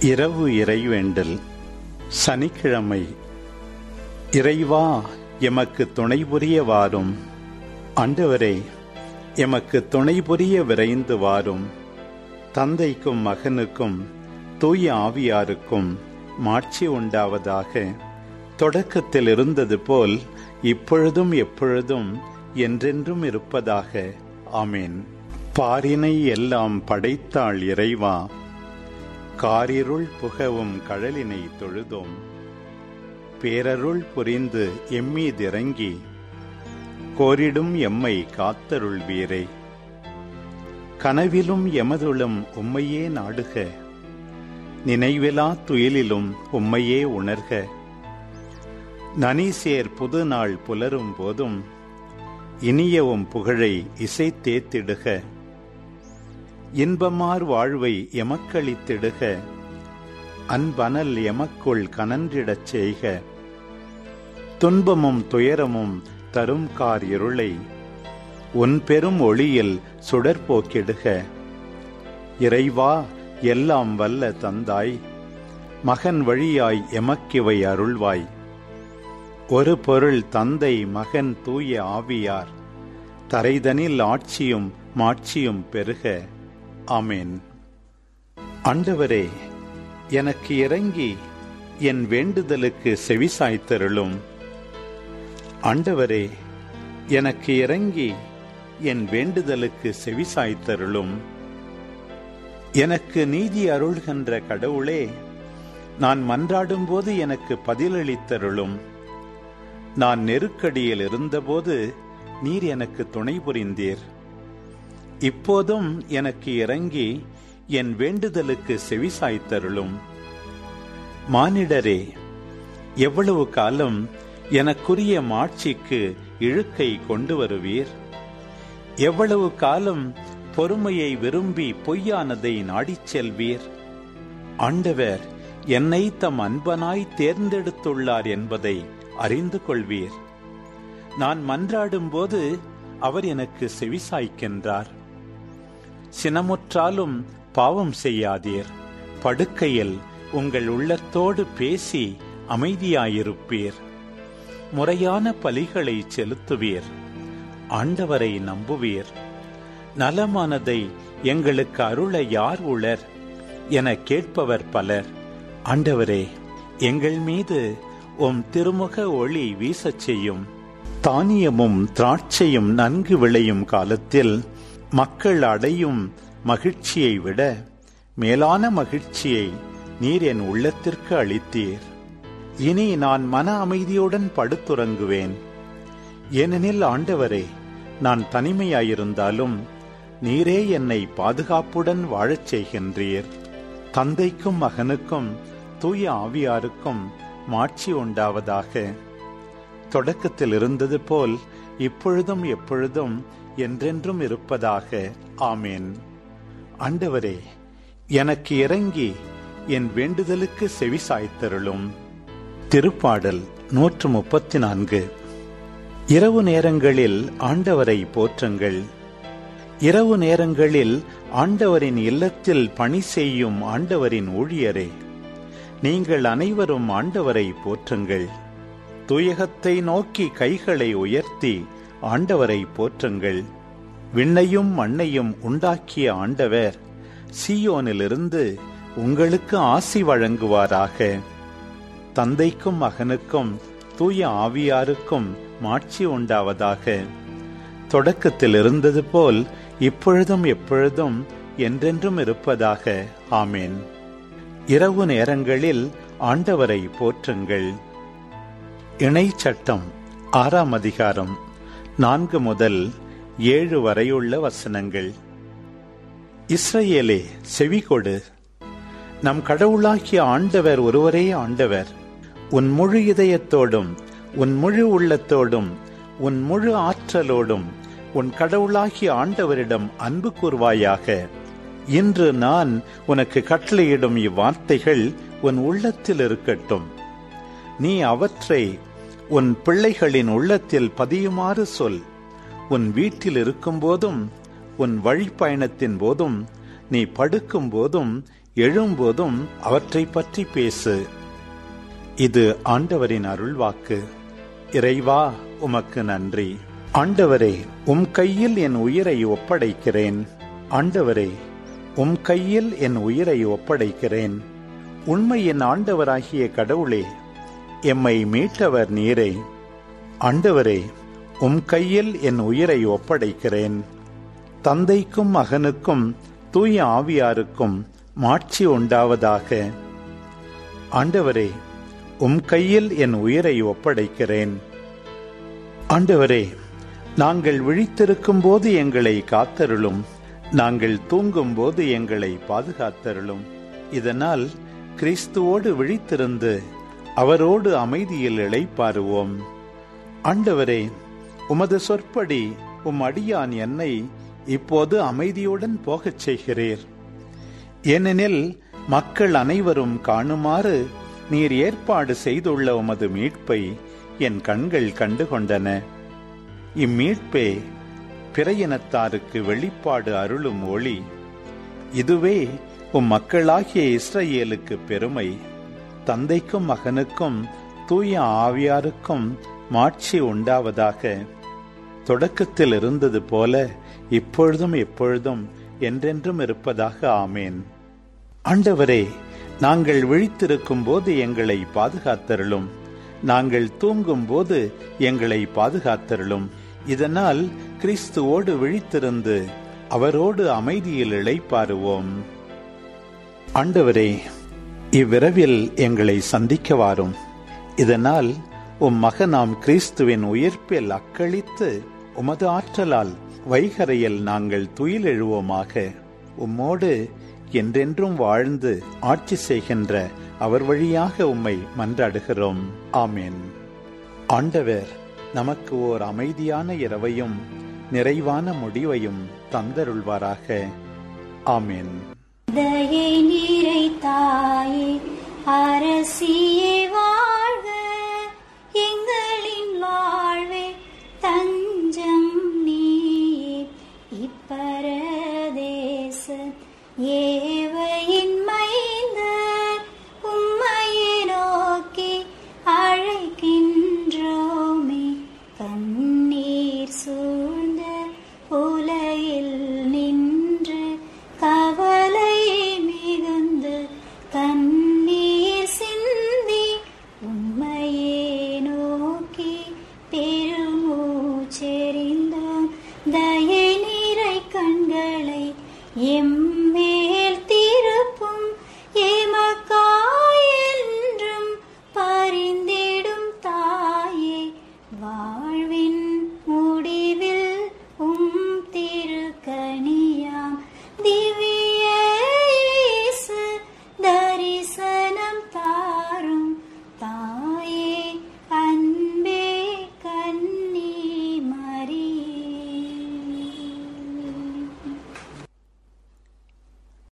இரவு இறைவேண்டல் சனிக்கிழமை இறைவா எமக்கு துணை புரிய வாரும் ஆண்டவரே எமக்கு துணை புரிய விரைந்து வாரும் தந்தைக்கும் மகனுக்கும் தூய ஆவியாருக்கும் மாட்சி உண்டாவதாக தொடக்கத்தில் இருந்தது போல் இப்பொழுதும் எப்பொழுதும் என்றென்றும் இருப்பதாக ஆமேன் பாரினை எல்லாம் படைத்தாள் இறைவா காரிருள் புகவும் கடலினை தொழுதோம் பேரருள் புரிந்து எம்மீதிறங்கி கோரிடும் எம்மை காத்தருள் வீரே கனவிலும் எமதுளும் உம்மையே நாடுக நினைவிலா துயிலிலும் உம்மையே உணர்க நனிசேர் புது நாள் புலரும் போதும் இனியவும் புகழை இசைத்தேத்திடுக இன்பமார் வாழ்வை எமக்களித்திடுக அன்பனல் எமக்குள் கனன்றிடச் செய்க துன்பமும் துயரமும் தரும் கார் இருளை உன் பெரும் ஒளியில் சுடற்போக்கிடுக இறைவா எல்லாம் வல்ல தந்தாய் மகன் வழியாய் எமக்கிவை அருள்வாய் ஒரு பொருள் தந்தை மகன் தூய ஆவியார் தரைதனில் ஆட்சியும் மாட்சியும் பெருக ஆமேன் ஆண்டவரே எனக்கு இறங்கி என் வேண்டுதலுக்கு செவிசாய்த்தருளும் ஆண்டவரே எனக்கு இறங்கி என் வேண்டுதலுக்கு செவிசாய்த்தருளும் எனக்கு நீதி அருள்கின்ற கடவுளே நான் மன்றாடும் போது எனக்கு பதிலளித்தருளும் நான் நெருக்கடியில் இருந்தபோது நீர் எனக்கு துணை புரிந்தீர் இப்போதும் எனக்கு இறங்கி என் வேண்டுதலுக்கு செவிசாய்த்தருளும் மானிடரே எவ்வளவு காலம் எனக்குரிய மாட்சிக்கு இழுக்கை கொண்டு வருவீர் எவ்வளவு காலம் பொறுமையை விரும்பி பொய்யானதை நாடிச் செல்வீர் ஆண்டவர் என்னை தம் அன்பனாய் தேர்ந்தெடுத்துள்ளார் என்பதை அறிந்து கொள்வீர் நான் மன்றாடும் போது அவர் எனக்கு செவிசாய்க்கின்றார் சினமுற்றாலும் பாவம் செய்யாதீர் படுக்கையில் உங்கள் உள்ளத்தோடு பேசி அமைதியாயிருப்பீர் முறையான பலிகளை செலுத்துவீர் ஆண்டவரை நம்புவீர் நலமானதை எங்களுக்கு அருள யார் உளர் என கேட்பவர் பலர் ஆண்டவரே எங்கள் மீது உம் திருமுக ஒளி வீசச் செய்யும் தானியமும் திராட்சையும் நன்கு விளையும் காலத்தில் மக்கள் அடையும் மகிழ்ச்சியை விட மேலான மகிழ்ச்சியை நீர் என் உள்ளத்திற்கு அளித்தீர் இனி நான் மன அமைதியுடன் படுத்துறங்குவேன் ஏனெனில் ஆண்டவரே நான் தனிமையாயிருந்தாலும் நீரே என்னை பாதுகாப்புடன் வாழச் செய்கின்றீர் தந்தைக்கும் மகனுக்கும் தூய ஆவியாருக்கும் மாட்சி உண்டாவதாக தொடக்கத்தில் இருந்தது போல் இப்பொழுதும் எப்பொழுதும் என்றென்றும் இருப்பதாக ஆமேன் ஆண்டவரே எனக்கு இறங்கி என் வேண்டுதலுக்கு செவி சாய்த்தருளும் திருப்பாடல் நூற்று முப்பத்தி நான்கு இரவு நேரங்களில் ஆண்டவரை போற்றுங்கள் இரவு நேரங்களில் ஆண்டவரின் இல்லத்தில் பணி செய்யும் ஆண்டவரின் ஊழியரே நீங்கள் அனைவரும் ஆண்டவரை போற்றுங்கள் துயகத்தை நோக்கி கைகளை உயர்த்தி ஆண்டவரை போற்றுங்கள் விண்ணையும் மண்ணையும் உண்டாக்கிய ஆண்டவர் சீயோனிலிருந்து உங்களுக்கு ஆசி வழங்குவாராக தந்தைக்கும் மகனுக்கும் தூய ஆவியாருக்கும் மாட்சி உண்டாவதாக தொடக்கத்தில் இருந்தது போல் இப்பொழுதும் எப்பொழுதும் என்றென்றும் இருப்பதாக ஆமேன் இரவு நேரங்களில் ஆண்டவரை போற்றுங்கள் இணை சட்டம் ஆறாம் அதிகாரம் நான்கு முதல் ஏழு வரையுள்ள வசனங்கள் இஸ்ரேலே செவிகொடு நம் கடவுளாகிய ஆண்டவர் ஒருவரே ஆண்டவர் உன் முழு இதயத்தோடும் உன் முழு உள்ளத்தோடும் உன் முழு ஆற்றலோடும் உன் கடவுளாகிய ஆண்டவரிடம் அன்பு கூர்வாயாக இன்று நான் உனக்கு கட்டளையிடும் இவ்வார்த்தைகள் உன் உள்ளத்தில் இருக்கட்டும் நீ அவற்றை உன் பிள்ளைகளின் உள்ளத்தில் பதியுமாறு சொல் உன் வீட்டில் இருக்கும்போதும் உன் வழிப்பயணத்தின் போதும் நீ படுக்கும் போதும் எழும்போதும் அவற்றை பற்றி பேசு இது ஆண்டவரின் அருள்வாக்கு இறைவா உமக்கு நன்றி ஆண்டவரே உம் கையில் என் உயிரை ஒப்படைக்கிறேன் ஆண்டவரே உம் கையில் என் உயிரை ஒப்படைக்கிறேன் உண்மையின் ஆண்டவராகிய கடவுளே எம்மை மீட்டவர் நீரே ஆண்டவரே உம் கையில் என் உயிரை ஒப்படைக்கிறேன் தந்தைக்கும் மகனுக்கும் தூய ஆவியாருக்கும் மாட்சி உண்டாவதாக ஆண்டவரே உம் கையில் என் உயிரை ஒப்படைக்கிறேன் ஆண்டவரே நாங்கள் விழித்திருக்கும் போது எங்களை காத்தருளும் நாங்கள் தூங்கும் போது எங்களை பாதுகாத்தருளும் இதனால் கிறிஸ்துவோடு விழித்திருந்து அவரோடு அமைதியில் இளைப்பாருவோம் ஆண்டவரே உமது சொற்படி உம் அடியான் என்னை இப்போது அமைதியுடன் போகச் செய்கிறீர் ஏனெனில் மக்கள் அனைவரும் காணுமாறு நீர் ஏற்பாடு செய்துள்ள உமது மீட்பை என் கண்கள் கண்டுகொண்டன இம்மீட்பே பிற இனத்தாருக்கு வெளிப்பாடு அருளும் ஒளி இதுவே உம் மக்களாகிய இஸ்ரேலுக்கு பெருமை தந்தைக்கும் மகனுக்கும் தூய ஆவியாருக்கும் மாட்சி உண்டாவதாக தொடக்கத்தில் இருந்தது போல இப்பொழுதும் எப்பொழுதும் என்றென்றும் இருப்பதாக ஆமேன் ஆண்டவரே நாங்கள் விழித்திருக்கும் போது எங்களை பாதுகாத்தருளும் நாங்கள் தூங்கும் போது எங்களை பாதுகாத்தருளும் இதனால் கிறிஸ்துவோடு விழித்திருந்து அவரோடு அமைதியில் இளைப்பாருவோம் ஆண்டவரே இவ்விரவில் எங்களை சந்திக்க வாரும் இதனால் உம் மகனாம் கிறிஸ்துவின் உயிர்ப்பில் அக்களித்து உமது ஆற்றலால் வைகரையில் நாங்கள் துயிலெழுவோமாக உம்மோடு என்றென்றும் வாழ்ந்து ஆட்சி செய்கின்ற அவர் வழியாக உம்மை மன்றாடுகிறோம் ஆமேன் ஆண்டவர் நமக்கு ஓர் அமைதியான இரவையும் நிறைவான முடிவையும் தந்தருள்வாராக ஆமேன் தயை நீர்